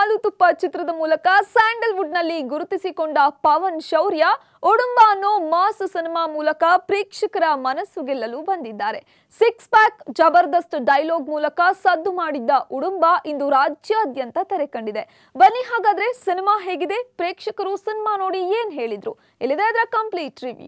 ಹಾಲು ತುಪ್ಪ ಚಿತ್ರದ ಮೂಲಕ ಸ್ಯಾಂಡಲ್ವುಡ್ ನಲ್ಲಿ ಗುರುತಿಸಿಕೊಂಡ ಪವನ್ ಶೌರ್ಯ ಒಡುಂಬ ಅನ್ನೋ ಮಾಸ್ ಸಿನಿಮಾ ಮೂಲಕ ಪ್ರೇಕ್ಷಕರ ಮನಸ್ಸು ಗೆಲ್ಲಲು ಬಂದಿದ್ದಾರೆ ಸಿಕ್ಸ್ ಪ್ಯಾಕ್ ಜಬರ್ದಸ್ತ್ ಡೈಲಾಗ್ ಮೂಲಕ ಸದ್ದು ಮಾಡಿದ್ದ ಉಡುಂಬ ಇಂದು ರಾಜ್ಯಾದ್ಯಂತ ತೆರೆ ಕಂಡಿದೆ ಬನ್ನಿ ಹಾಗಾದ್ರೆ ಸಿನಿಮಾ ಹೇಗಿದೆ ಪ್ರೇಕ್ಷಕರು ಸಿನಿಮಾ ನೋಡಿ ಏನ್ ಹೇಳಿದ್ರು ಇಲ್ಲಿದೆ ಅದರ ಕಂಪ್ಲೀಟ್ ರಿವ್ಯೂ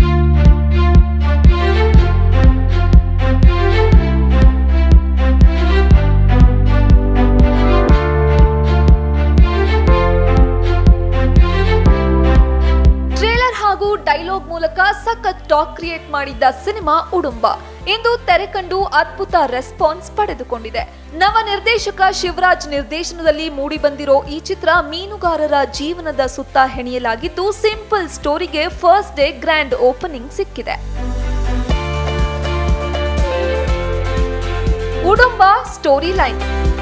ಟ್ರೇಲರ್ ಹಾಗೂ ಡೈಲಾಗ್ ಮೂಲಕ ಸಖತ್ ಟಾಕ್ ಕ್ರಿಯೇಟ್ ಮಾಡಿದ್ದ ಸಿನಿಮಾ ಉಡುಂಬ ಇಂದು ತೆರೆ ಕಂಡು ಅದ್ಭುತ ರೆಸ್ಪಾನ್ಸ್ ಪಡೆದುಕೊಂಡಿದೆ ನವ ನಿರ್ದೇಶಕ ಶಿವರಾಜ್ ನಿರ್ದೇಶನದಲ್ಲಿ ಮೂಡಿಬಂದಿರೋ ಈ ಚಿತ್ರ ಮೀನುಗಾರರ ಜೀವನದ ಸುತ್ತ ಹೆಣೆಯಲಾಗಿದ್ದು ಸಿಂಪಲ್ ಸ್ಟೋರಿಗೆ ಫಸ್ಟ್ ಡೇ ಗ್ರ್ಯಾಂಡ್ ಓಪನಿಂಗ್ ಸಿಕ್ಕಿದೆ ಉಡುಂಬ ಸ್ಟೋರಿ ಲೈನ್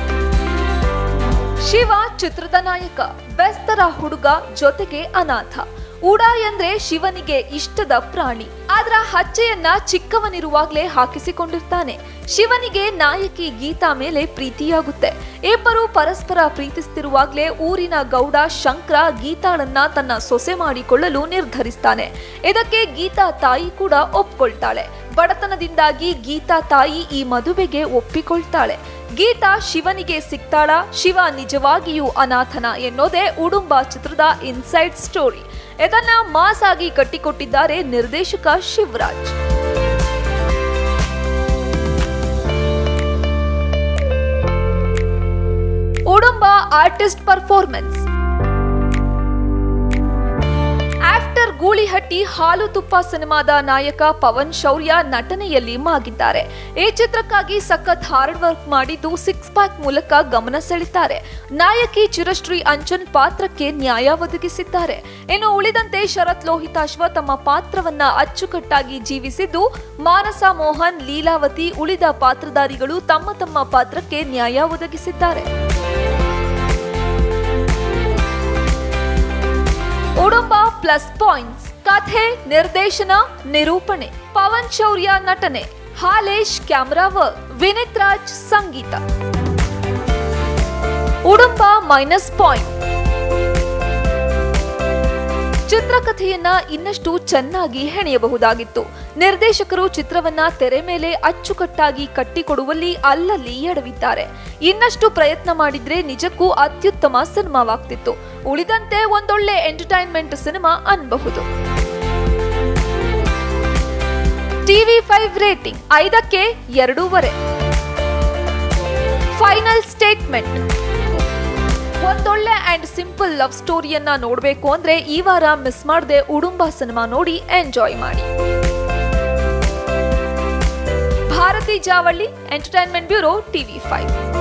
ಶಿವ ಚಿತ್ರದ ನಾಯಕ ಬೆಸ್ತರ ಹುಡುಗ ಜೊತೆಗೆ ಅನಾಥ ಉಡಾಯ್ ಅಂದ್ರೆ ಶಿವನಿಗೆ ಇಷ್ಟದ ಪ್ರಾಣಿ ಆದ್ರ ಹಚ್ಚೆಯನ್ನ ಚಿಕ್ಕವನಿರುವಾಗ್ಲೇ ಹಾಕಿಸಿಕೊಂಡಿರ್ತಾನೆ ಶಿವನಿಗೆ ನಾಯಕಿ ಗೀತಾ ಮೇಲೆ ಪ್ರೀತಿಯಾಗುತ್ತೆ ಇಬ್ಬರು ಪರಸ್ಪರ ಪ್ರೀತಿಸ್ತಿರುವಾಗ್ಲೇ ಊರಿನ ಗೌಡ ಶಂಕರ ಗೀತಾಳನ್ನ ತನ್ನ ಸೊಸೆ ಮಾಡಿಕೊಳ್ಳಲು ನಿರ್ಧರಿಸ್ತಾನೆ ಇದಕ್ಕೆ ಗೀತಾ ತಾಯಿ ಕೂಡ ಒಪ್ಕೊಳ್ತಾಳೆ ಬಡತನದಿಂದಾಗಿ ಗೀತಾ ತಾಯಿ ಈ ಮದುವೆಗೆ ಒಪ್ಪಿಕೊಳ್ತಾಳೆ ಗೀತಾ ಶಿವನಿಗೆ ಸಿಗ್ತಾಳ ಶಿವ ನಿಜವಾಗಿಯೂ ಅನಾಥನ ಎನ್ನೋದೇ ಉಡುಂಬ ಚಿತ್ರದ ಇನ್ಸೈಡ್ ಸ್ಟೋರಿ ಇದನ್ನ ಮಾಸ್ ಆಗಿ ಕಟ್ಟಿಕೊಟ್ಟಿದ್ದಾರೆ ನಿರ್ದೇಶಕ Shivaraj Udumba artist performance after Goolihatti Haalu Tuppa ಸಿನಿಮಾದ ನಾಯಕ ಪವನ್ ಶೌರ್ಯ ನಟನೆಯಲ್ಲಿ ಮಾಗಿದ್ದಾರೆ ಈ ಚಿತ್ರಕ್ಕಾಗಿ ಸಖತ್ ಹಾರ್ಡ್ ವರ್ಕ್ ಮಾಡಿದ್ದು ಸಿಕ್ಸ್ ಪ್ಯಾಕ್ ಮೂಲಕ ಗಮನ ಸೆಳೆತಾರೆ ನಾಯಕಿ ಚಿರಶ್ರೀ ಅಂಚನ್ ಪಾತ್ರಕ್ಕೆ ನ್ಯಾಯ ಒದಗಿಸಿದ್ದಾರೆ ಇನ್ನು ಉಳಿದಂತೆ ಶರತ್ ಲೋಹಿತಾಶ್ವ ತಮ್ಮ ಪಾತ್ರವನ್ನ ಅಚ್ಚುಕಟ್ಟಾಗಿ ಜೀವಿಸಿದ್ದು ಮಾನಸ ಮೋಹನ್ ಲೀಲಾವತಿ ಉಳಿದ ಪಾತ್ರಧಾರಿಗಳು ತಮ್ಮ ತಮ್ಮ ಪಾತ್ರಕ್ಕೆ ನ್ಯಾಯ ಒದಗಿಸಿದ್ದಾರೆ ಉಡುಂಬ ಪ್ಲಸ್ ಪಾಯಿಂಟ್ಸ್ ಕಥೆ ನಿರ್ದೇಶನ ನಿರೂಪಣೆ ಪವನ್ ಶೌರ್ಯ ನಟನೆ ಹಾಲೇಶ್ ಕ್ಯಾಮ್ರಾ ವರ್ಕ್ ವಿನಿತ್ ರಾಜ್ ಸಂಗೀತ ಉಡುಂಬ ಮೈನಸ್ ಪಾಯಿಂಟ್ ಚಿತ್ರಕಥೆಯನ್ನ ಇನ್ನಷ್ಟು ಚೆನ್ನಾಗಿ ಹೆಣೆಯಬಹುದಾಗಿತ್ತು ನಿರ್ದೇಶಕರು ಚಿತ್ರವನ್ನ ತೆರೆ ಮೇಲೆ ಅಚ್ಚುಕಟ್ಟಾಗಿ ಕಟ್ಟಿಕೊಡುವಲ್ಲಿ ಅಲ್ಲಲ್ಲಿ ಎಡವಿದ್ದಾರೆ ಇನ್ನಷ್ಟು ಪ್ರಯತ್ನ ಮಾಡಿದ್ರೆ ನಿಜಕ್ಕೂ ಅತ್ಯುತ್ತಮ ಸಿನಿಮಾವಾಗ್ತಿತ್ತು ಉಳಿದಂತೆ ಒಂದೊಳ್ಳೆ ಎಂಟರ್ಟೈನ್ಮೆಂಟ್ ಸಿನಿಮಾ ಅನ್ಬಹುದು ಟಿವಿ ಫೈವ್ ರೇಟಿಂಗ್ ಐದಕ್ಕೆ ಎರಡೂವರೆ ಫೈನಲ್ ಸ್ಟೇಟ್ಮೆಂಟ್ ಒಂದೊಳ್ಳೆ ಅಂಡ್ ಸಿಂಪಲ್ ಲವ್ ಸ್ಟೋರಿಯನ್ನ ನೋಡಬೇಕು ಅಂದ್ರೆ ಈ ವಾರ ಮಿಸ್ ಮಾಡದೆ ಉಡುಂಬ ಸಿನಿಮಾ ನೋಡಿ ಎಂಜಾಯ್ ಮಾಡಿ Bharathi Javalli entertainment bureau TV five